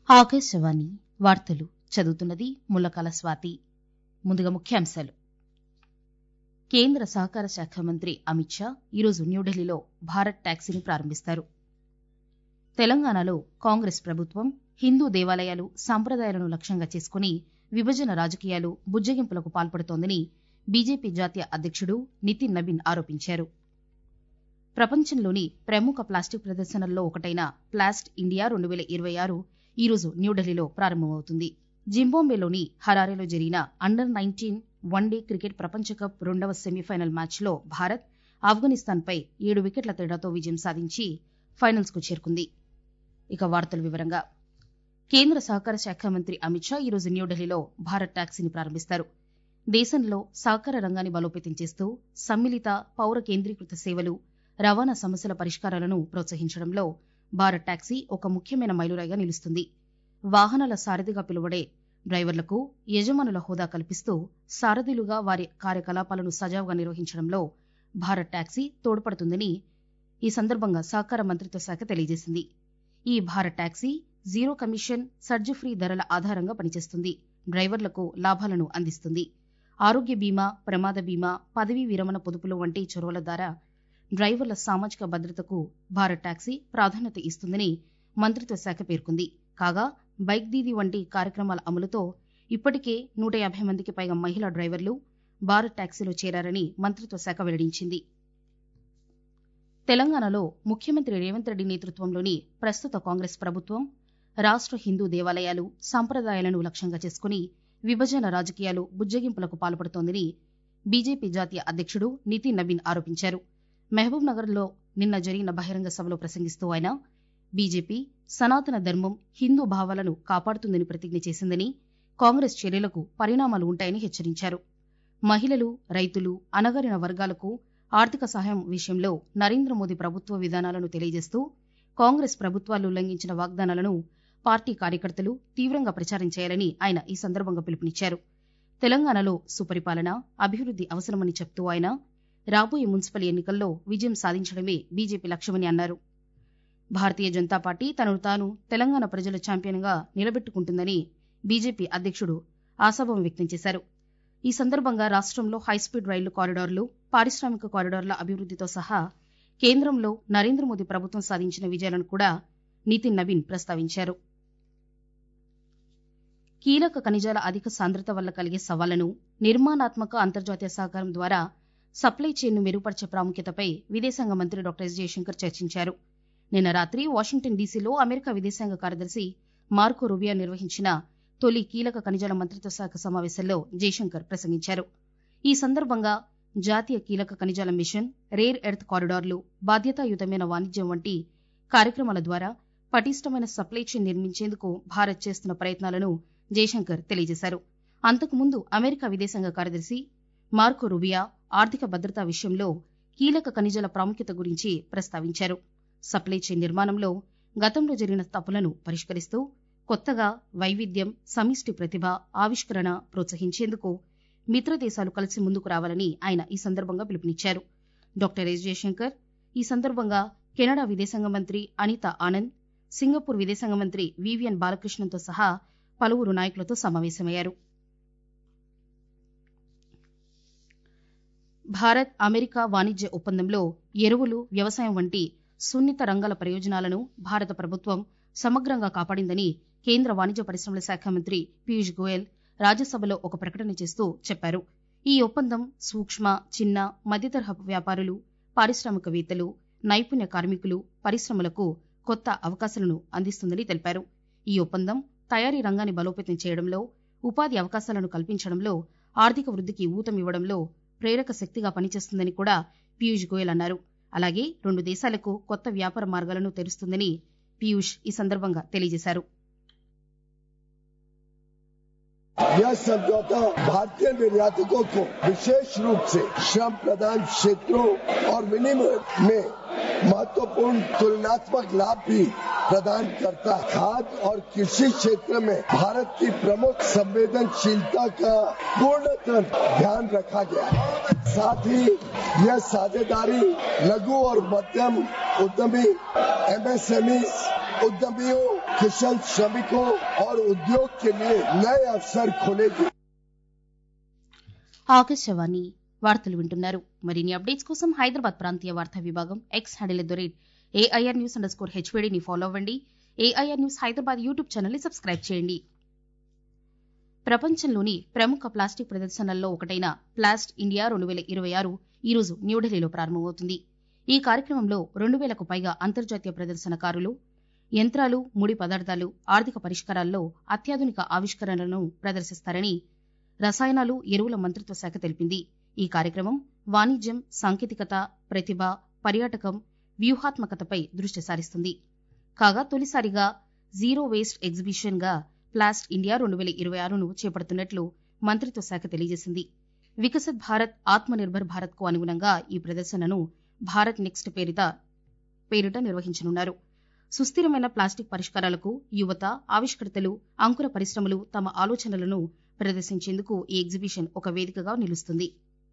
ఆకాశవాణి వార్తలు చదువుతున్నది ముల్లకాల స్వాతి ముందుగా ముఖ్యాంశాలు కేంద్ర సహకార శాఖ మంత్రి అమిత్ షా ఈరోజు న్యూఢిల్లీలో భారత్ టాక్సీని ప్రారంభిస్తారు తెలంగాణలో కాంగ్రెస్ ప్రభుత్వం హిందూ దేవాలయాలు సంప్రదాయాలను లక్ష్యంగా చేసుకుని విభజన రాజకీయాలు బుజ్జగింపులకు పాల్పడుతోందని బీజేపీ జాతీయ అధ్యక్షుడు నితిన్ నబీన్ ఆరోపించారు ప్రపంచంలోని ప్రముఖ ప్లాస్టిక్ ప్రదర్శనల్లో ఒకటైన ప్లాస్ట్ ఇండియా రెండు వేల ఇరవై ఆరు ఈరోజు న్యూఢిల్లీలో ప్రారంభమవుతుంది జింబాబ్వేలోని హరారేలో జరిగిన అండర్ నైన్టీన్ వన్డే క్రికెట్ ప్రపంచ కప్ రెండవ సెమీఫైనల్ మ్యాచ్లో భారత్ ఆఫ్ఘనిస్తాన్పై ఏడు వికెట్ల తేడాతో విజయం సాధించి ఫైనల్స్ కు చేరుకుంది ఇక వార్తల వివరంగా కేంద్ర సహకార శాఖ మంత్రి అమిత్ షా ఈరోజు న్యూఢిల్లీలో భారత్ టాక్సీని ప్రారంభిస్తారు దేశంలో సహకార రంగాన్ని బలోపేతం చేస్తూ సమ్మిళిత పౌర కేంద్రీకృత సేవలు రవాణా సమస్యల పరిష్కారాలను ప్రోత్సహించడంలో భారత్ టాక్సీ ఒక ముఖ్యమైన మైలురాయిగా నిలుస్తుంది వాహనాల సారథిగా పిలువడే డ్రైవర్లకు యజమానుల హోదా కల్పిస్తూ సారథులుగా వారి కార్యకలాపాలను సజావుగా నిర్వహించడంలో భారత్ టాక్సీ తోడ్పడుతుందని ఈ సందర్భంగా సహకార మంత్రిత్వ శాఖ తెలియజేసింది ఈ Bharat taxi zero commission surge free ధరల ఆధారంగా పనిచేస్తుంది డ్రైవర్లకు లాభాలను అందిస్తుంది ఆరోగ్య బీమా ప్రమాద బీమా పదవీ విరమణ పొదుపులు వంటి చొరవల ద్వారా డ్రైవర్ల సామాజిక భద్రతకు భారత్ టాక్సీ ప్రాధాన్యత ఇస్తుందని మంత్రిత్వ శాఖ పేర్కొంది కాగా బైక్ దీదీ వంటి కార్యక్రమాల అమలుతో ఇప్పటికే నూట యాభై మందికి పైగా మహిళా డ్రైవర్లు భారత్ టాక్సీలో చేరారని మంత్రిత్వ శాఖ వెల్లడించింది తెలంగాణలో ముఖ్యమంత్రి రేవంత్ రెడ్డి నేతృత్వంలోని ప్రస్తుత కాంగ్రెస్ ప్రభుత్వం రాష్ట్ర హిందూ దేవాలయాలు సంప్రదాయాలను లక్ష్యంగా చేసుకుని విభజన రాజకీయాలు బుజ్జగింపులకు పాల్పడుతోందని బీజేపీ జాతీయ అధ్యక్షుడు నితిన్ నబీన్ ఆరోపించారు మహబూబ్ నగర్లో నిన్న జరిగిన బహిరంగ సభలో ప్రసంగిస్తూ ఆయన బీజేపీ సనాతన ధర్మం హిందూ భావాలను కాపాడుతుందని ప్రతిజ్ఞ చేసిందని కాంగ్రెస్ చర్యలకు పరిణామాలు ఉంటాయని హెచ్చరించారు మహిళలు రైతులు అనగారిన వర్గాలకు ఆర్థిక సహాయం విషయంలో నరేంద్ర మోదీ ప్రభుత్వ విధానాలను తెలియజేస్తూ కాంగ్రెస్ ప్రభుత్వాలు ఉల్లంఘించిన వాగ్దానాలను పార్టీ కార్యకర్తలు తీవ్రంగా ప్రచారం చేయాలని ఆయన ఈ సందర్భంగా పిలుపునిచ్చారు తెలంగాణలో సుపరిపాలన అభివృద్ది అవసరమని చెప్తూ ఆయన రాబోయే మున్సిపల్ ఎన్నికల్లో విజయం సాధించడమే బీజేపీ లక్ష్యమని అన్నారు భారతీయ జనతా పార్టీ తనను తాను తెలంగాణ ప్రజల ఛాంపియన్గా నిలబెట్టుకుంటుందని బీజేపీ అధ్యక్షుడు ఆశాభావం వ్యక్తం చేశారు ఈ సందర్భంగా రాష్ట్రంలో హైస్పీడ్ రైళ్లు కారిడార్లు పారిశ్రామిక కారిడార్ల అభివృద్దితో సహా కేంద్రంలో నరేంద్ర మోదీ ప్రభుత్వం సాధించిన విజయాలను కూడా నితిన్ నవీన్ ప్రస్తావించారు కీలక ఖనిజాల అధిక సాంద్రత వల్ల కలిగే సవాళ్లను నిర్మాణాత్మక అంతర్జాతీయ సహకారం ద్వారా సప్లై చైన్ను మెరుగుపరిచే ప్రాముఖ్యతపై విదేశాంగ మంత్రి డాక్టర్ ఎస్ జయశంకర్ చర్చించారు నిన్న రాత్రి వాషింగ్టన్ డీసీలో అమెరికా విదేశాంగ కార్యదర్శి మార్కో రుబియా నిర్వహించిన తొలి కీలక ఖనిజాల మంత్రిత్వ శాఖ సమావేశంలో జయశంకర్ ప్రసంగించారు ఈ సందర్భంగా జాతీయ కీలక ఖనిజాల మిషన్ రేర్ ఎర్త్ కారిడార్లు బాధ్యతాయుతమైన వాణిజ్యం వంటి కార్యక్రమాల ద్వారా పటిష్టమైన సప్లై చైన్ నిర్మించేందుకు భారత్ చేస్తున్న ప్రయత్నాలను జయశంకర్ తెలియజేశారు అంతకుముందు అమెరికా విదేశాంగ కార్యదర్శి మార్కో రుబియా ఆర్థిక భద్రతా విషయంలో కీలక ఖనిజాల ప్రాముఖ్యత గురించి ప్రస్తావించారు సప్లై చైన్ నిర్మాణంలో గతంలో జరిగిన తప్పులను పరిష్కరిస్తూ కొత్తగా వైవిధ్యం సమిష్టి ప్రతిభ ఆవిష్కరణ ప్రోత్సహించేందుకు మిత్ర దేశాలు కలిసి ముందుకు రావాలని ఆయన ఈ సందర్భంగా పిలుపునిచ్చారు డాక్టర్ ఎస్ జయశంకర్ ఈ సందర్భంగా కెనడా విదేశాంగ మంత్రి అనిత ఆనంద్ సింగపూర్ విదేశాంగ మంత్రి వివియన్ బాలకృష్ణన్తో సహా పలువురు నాయకులతో సమావేశమయ్యారు భారత్ అమెరికా వాణిజ్య ఒప్పందంలో ఎరువులు వ్యవసాయం వంటి సున్నిత రంగాల ప్రయోజనాలను భారత ప్రభుత్వం సమగ్రంగా కాపాడిందని కేంద్ర వాణిజ్య పరిశ్రమల శాఖ మంత్రి పీయూష్ గోయల్ రాజ్యసభలో ఒక ప్రకటన చేస్తూ చెప్పారు ఈ ఒప్పందం సూక్ష్మ చిన్న మధ్యతరహా వ్యాపారులు పారిశ్రామికవేత్తలు నైపుణ్య కార్మికులు పరిశ్రమలకు కొత్త అవకాశాలను అందిస్తుందని తెలిపారు ఈ ఒప్పందం తయారీ రంగాన్ని బలోపేతం చేయడంలో ఉపాధి అవకాశాలను కల్పించడంలో ఆర్థిక వృద్ధికి ఊతమివ్వడంలో ప్రేరక శక్తిగా పనిచేస్తుందని కూడా పీయూష్ గోయల్ అన్నారు అలాగే రెండు దేశాలకు కొత్త వ్యాపార మార్గాలను తెరుస్తుందని పీయూష్ ఈ సందర్భంగా తెలియజేశారు यह समझौता भारतीय निर्यातकों को विशेष रूप से श्रम प्रधान क्षेत्रों और विनिमय में महत्वपूर्ण तुलनात्मक लाभ भी प्रदान करता है खाद्य और कृषि क्षेत्र में भारत की प्रमुख संवेदनशीलता का पूर्णतः ध्यान रखा गया है साथ ही यह साझेदारी लघु और मध्यम उद्यमी एमएसएमई उद्यमियों कुशल श्रमिकों और उद्योग के लिए नए अवसर खोलेगी ఆకాశవాణి వార్తలు వింటున్నారు మరిన్ని అప్డేట్స్ కోసం హైదరాబాద్ ప్రాంతీయ వార్తా విభాగం X handle at the rate AIR news under score హెచ్వేడిని ఫాలో అవ్వండి ఏఐఆర్ న్యూస్ హైదరాబాద్ యూట్యూబ్ ఛానల్ని సబ్స్క్రైబ్ చేయండి ప్రపంచంలోని ప్రముఖ ప్లాస్టిక్ ప్రదర్శనల్లో ఒకటైన ప్లాస్ట్ ఇండియా రెండు వేల ఇరవై ఆరు ఈరోజు న్యూఢిల్లీలో ప్రారంభమవుతుంది ఈ కార్యక్రమంలో రెండు వేలకు పైగా అంతర్జాతీయ ప్రదర్శనకారులు యంత్రాలు ముడి పదార్థాలు ఆర్థిక పరిష్కారాల్లో అత్యాధునిక ఆవిష్కరణలను ప్రదర్శిస్తారని రసాయనాలు ఎరువుల మంత్రిత్వ శాఖ తెలిపింది ఈ కార్యక్రమం వాణిజ్యం సాంకేతికత ప్రతిభ పర్యాటకం వ్యూహాత్మకతపై దృష్టి సారిస్తుంది కాగా తొలిసారిగా జీరో వేస్ట్ ఎగ్జిబిషన్ గా ప్లాస్ట్ ఇండియా రెండు వేల ఇరవై ఆరును చేపడుతున్నట్లు మంత్రిత్వ శాఖ తెలియజేసింది వికసిత్ భారత్ ఆత్మ నిర్భర్ భారత్ కు అనుగుణంగా ఈ ప్రదర్శనను భారత్ నెక్స్ట్ పేరిట పేరిట నిర్వహించనున్నారు సుస్థిరమైన ప్లాస్టిక్ పరిష్కారాలకు యువత ఆవిష్కర్తలు అంకుర పరిశ్రమలు తమ ఆలోచనలను ప్రదర్శించేందుకు ఈ ఎగ్జిబిషన్ ఒక వేదికగా నిలుస్తుంది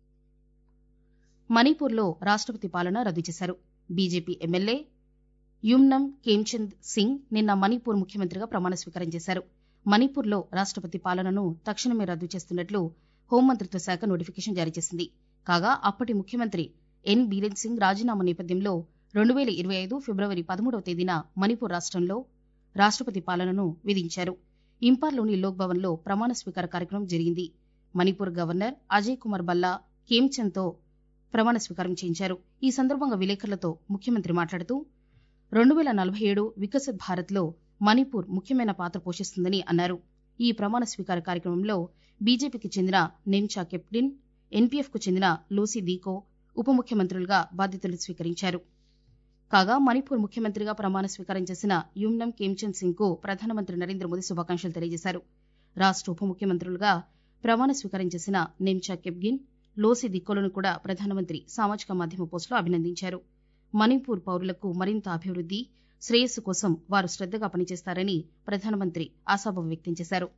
మణిపూర్లో రాష్ట్రపతి పాలన రద్దు చేశారు బీజేపీ ఎమ్మెల్యే యుమ్నం ఖేమ్చంద్ సింగ్ నిన్న మణిపూర్ ముఖ్యమంత్రిగా ప్రమాణ స్వీకారం చేశారు మణిపూర్లో రాష్ట్రపతి పాలనను తక్షణమే రద్దు చేస్తున్నట్లు హోంమంత్రిత్వ శాఖ నోటిఫికేషన్ జారీ చేసింది కాగా అప్పటి ముఖ్యమంత్రి ఎన్ బీరేన్ సింగ్ రాజీనామా నేపథ్యంలో రెండు వేల ఇరవై ఐదు ఫిబ్రవరి పదమూడవ తేదీన మణిపూర్ రాష్ట్రంలో రాష్ట్రపతి పాలనను విధించారు ఇంపార్లోని లోక్ భవన్లో ప్రమాణ స్వీకార కార్యక్రమం జరిగింది మణిపూర్ గవర్నర్ అజయ్ కుమార్ బల్లా ఖేమ్చంద్తో ప్రమాణ స్వీకారం చేయించారు ఈ సందర్భంగా విలేకరులతో ముఖ్యమంత్రి మాట్లాడుతూ రెండు వేల నలభై ఏడు వికసిత్ భారత్లో మణిపూర్ ముఖ్యమైన పాత్ర పోషిస్తుందని అన్నారు ఈ ప్రమాణ స్వీకార కార్యక్రమంలో బీజేపీకి చెందిన నెమ్చా కెప్టిన్ ఎన్పీఎఫ్కు చెందిన లూసీ దీకో ఉప ముఖ్యమంత్రులుగా బాధ్యతలు స్వీకరించారు కాగా మణిపూర్ ముఖ్యమంత్రిగా ప్రమాణ స్వీకారం చేసిన యుమ్నం ఖేమ్చంద్ సింగ్ కు ప్రధానమంత్రి నరేంద్ర మోదీ శుభాకాంక్షలు తెలియజేశారు రాష్ట్ర ఉప ముఖ్యమంత్రులుగా ప్రమాణ స్వీకారం చేసిన నెమ్చా కెప్గిన్ లోసి దిక్కోలను కూడా ప్రధానమంత్రి సామాజిక మాధ్యమ పోస్టులో అభినందించారు మణిపూర్ పౌరులకు మరింత అభివృద్ది శ్రేయస్సు కోసం వారు శ్రద్దగా పనిచేస్తారని ప్రధానమంత్రి ఆశాభావం వ్యక్తం చేశారు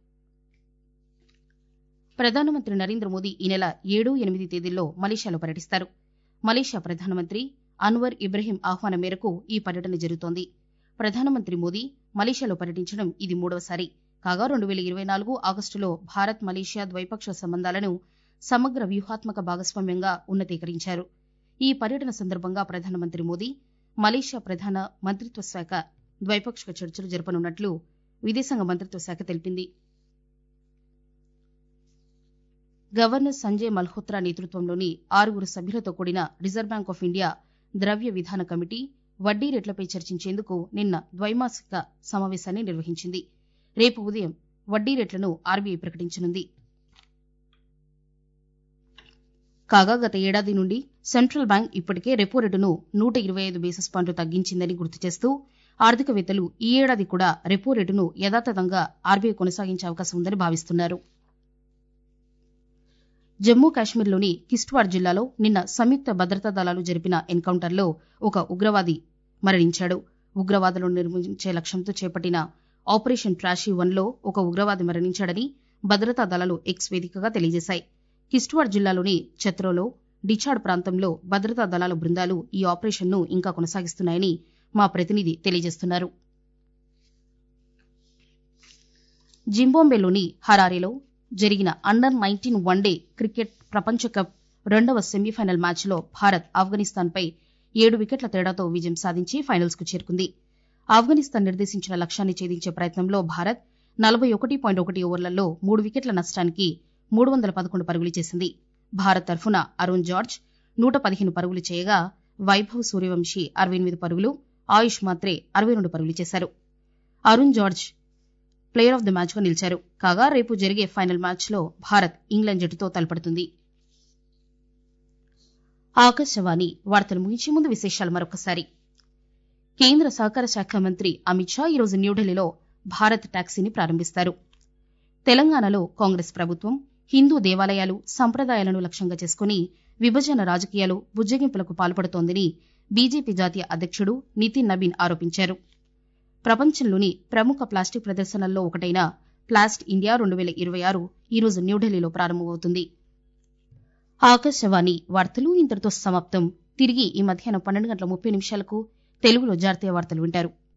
ప్రధానమంత్రి నరేంద్ర మోదీ ఈ నెల ఏడు ఎనిమిది తేదీల్లో మలేషియాలో పర్యటిస్తారు మలేషియా ప్రధానమంత్రి అన్వర్ ఇబ్రహీం ఆహ్వానం మేరకు ఈ పర్యటన జరుగుతోంది ప్రధానమంత్రి మోదీ మలేషియాలో పర్యటించడం ఇది మూడవసారి కాగా రెండు వేల ఇరవై నాలుగు ఆగస్టులో భారత్ మలేషియా ద్వైపాక్షిక సంబంధాలను సమగ్ర వ్యూహాత్మక భాగస్వామ్యంగా ఉన్నతీకరించారు ఈ పర్యటన సందర్భంగా ప్రధానమంత్రి మోదీ మలేషియా ప్రధాన మంత్రిత్వ శాఖ ద్వైపాక్షిక చర్చలు జరపనున్నట్లు విదేశాంగ మంత్రిత్వ శాఖ తెలిపింది గవర్నర్ సంజయ్ మల్హోత్రా నేతృత్వంలోని ఆరుగురు సభ్యులతో కూడిన రిజర్వ్ బ్యాంక్ ఆఫ్ ఇండియా ద్రవ్య విధాన కమిటీ వడ్డీ రేట్లపై చర్చించేందుకు నిన్న ద్వైమాసిక సమావేశాన్ని నిర్వహించింది రేపు ఉదయం వడ్డీ రేట్లను ఆర్బీఐ ప్రకటించనుంది కాగా గత ఏడాది నుండి సెంట్రల్ బ్యాంక్ ఇప్పటికే రెపో రేటును నూట ఇరవై ఐదు బేసిస్ పాయింట్లు తగ్గించిందని గుర్తు చేస్తూ ఆర్థికవేత్తలు ఈ ఏడాది కూడా రెపో రేటును యథాతథంగా ఆర్బీఐ కొనసాగించే అవకాశం ఉందని భావిస్తున్నారు జమ్మూ కాశ్మీర్లోని కిస్ట్వాడ్ జిల్లాలో నిన్న సంయుక్త భద్రతా దళాలు జరిపిన ఎన్కౌంటర్లో ఒక ఉగ్రవాది మరణించాడు ఉగ్రవాదులను నిర్మించే లక్ష్యంతో చేపట్టిన ఆపరేషన్ ట్రాషీ వన్లో ఒక ఉగ్రవాది మరణించాడని భద్రతా దళాలు ఎక్స్ వేదికగా తెలియజేశాయి కిస్ట్వాడ్ జిల్లాలోని చత్రోలో డిచాడ్ ప్రాంతంలో భద్రతా దళాల బృందాలు ఈ ఆపరేషన్ను ఇంకా కొనసాగిస్తున్నాయని మా ప్రతినిధి తెలియజేస్తున్నారు జింబాంబేలోని హరారేలో జరిగిన అండర్ నైన్టీన్ వన్డే క్రికెట్ ప్రపంచ కప్ రెండవ సెమీఫైనల్ మ్యాచ్లో భారత్ ఆఫ్ఘనిస్తాన్పై ఏడు వికెట్ల తేడాతో విజయం సాధించి ఫైనల్స్కు చేరుకుంది ఆఫ్ఘనిస్తాన్ నిర్దేశించిన లక్ష్యాన్ని ఛేదించే ప్రయత్నంలో భారత్ నలభై ఒకటి పాయింట్ ఒకటి ఓవర్లలో మూడు వికెట్ల నష్టానికి మూడు వందల పదకొండు పరుగులు చేసింది భారత్ తరఫున అరుణ్ జార్జ్ నూట పదిహేను పరుగులు చేయగా వైభవ్ సూర్యవంశీ అరవై ఎనిమిది పరుగులు ఆయుష్ మాత్రే అరవై రెండు పరుగులు చేశారు Arun George player of the match గా నిలిచారు కాగా రేపు జరిగే ఫైనల్ మ్యాచ్ లో భారత్ ఇంగ్లాండ్ జట్టుతో తలపడుతుంది ఆకాశవాణి వార్తలు ముగించే ముందు విశేషాలు మరొకసారి కేంద్ర సహకార శాఖ మంత్రి అమిత్ షా ఈరోజు న్యూఢిల్లీలో భారత్ టాక్సీని ప్రారంభిస్తారు తెలంగాణలో కాంగ్రెస్ ప్రభుత్వం హిందూ దేవాలయాలు సంప్రదాయాలను లక్ష్యంగా చేసుకుని విభజన రాజకీయాలు బుజ్జగింపులకు పాల్పడుతోందని బీజేపీ జాతీయ అధ్యక్షుడు నితిన్ నబీన్ ఆరోపించారు ప్రపంచంలోని ప్రముఖ ప్లాస్టిక్ ప్రదర్శనల్లో ఒకటైన ప్లాస్ట్ ఇండియా రెండు వేల ఇరవై ఆరు ఈరోజు న్యూఢిల్లీలో ప్రారంభమవుతుంది ఆకాశవాణి వార్తలు ఇంతటితో సమాప్తం తిరిగి ఈ మధ్యాహ్నం పన్నెండు గంటల ముప్పై నిమిషాలకు తెలుగులో జాతీయ వార్తలు వింటారు